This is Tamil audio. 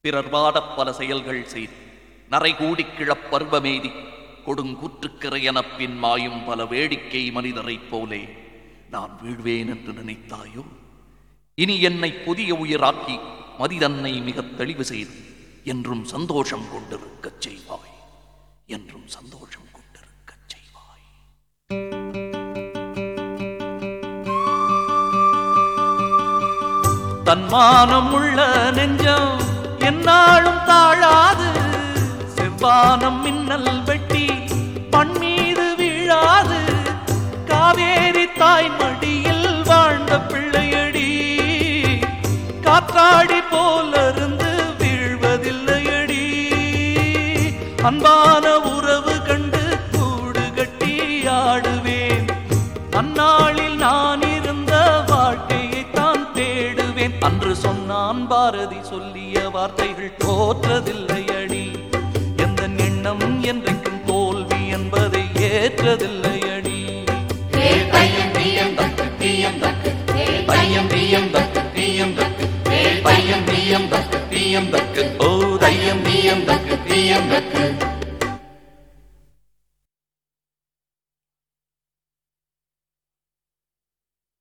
பிறர் வாடப் பல செயல்கள் செய்து நரைகூடிக் கிழப் பருவமெய்தி கொடுங்கூற்றுக்கிறையெனப் பின் மாயும் பல வேடிக்கை மனிதரைப் போலே நான் வீழ்வேன் என்று நினைத்தாயோ இனி என்னை புதிய உயிராக்கி மதிதன்னை மிகத் தெளிவு செய்து என்றும் சந்தோஷம் கொண்டிருக்கச் செய்வாய் என்றும் சந்தோஷம் கொண்டிருக்கச் செய்வாய் தன்மானம் உள்ள நெஞ்சம் என்னாலும் தாழாது செவ்வானம் மின்னல் வெட்டி மண் மீது வீழாது காவேரி தாய் மடியில் வாழ்ந்த பிள்ளையடி காற்றாடி போலிருந்து வீழ்வதில்லையடி அன்பான உறவு கண்டு கூடு கட்டி ஆடுவேன் அந்நாளில் நான் இருந்த வாழ்க்கையை தான் தேடுவேன் அன்று சொன்னான் பாரதி சொல்லிய வார்த்தைகள் தோற்றதில்லையடி எந்த எண்ணம் என்றைக்கும் தோல்வி என்பதை ஏற்றதில்லையடி பையம் பியம் தக்கு பியம் தக்கு பையம் பியம் தக்கு பியம் தக்கு பையம் பியம் தக்கு பியம் தக்கு ஓ பையம் பியம் தக்கு பியம் தக்கு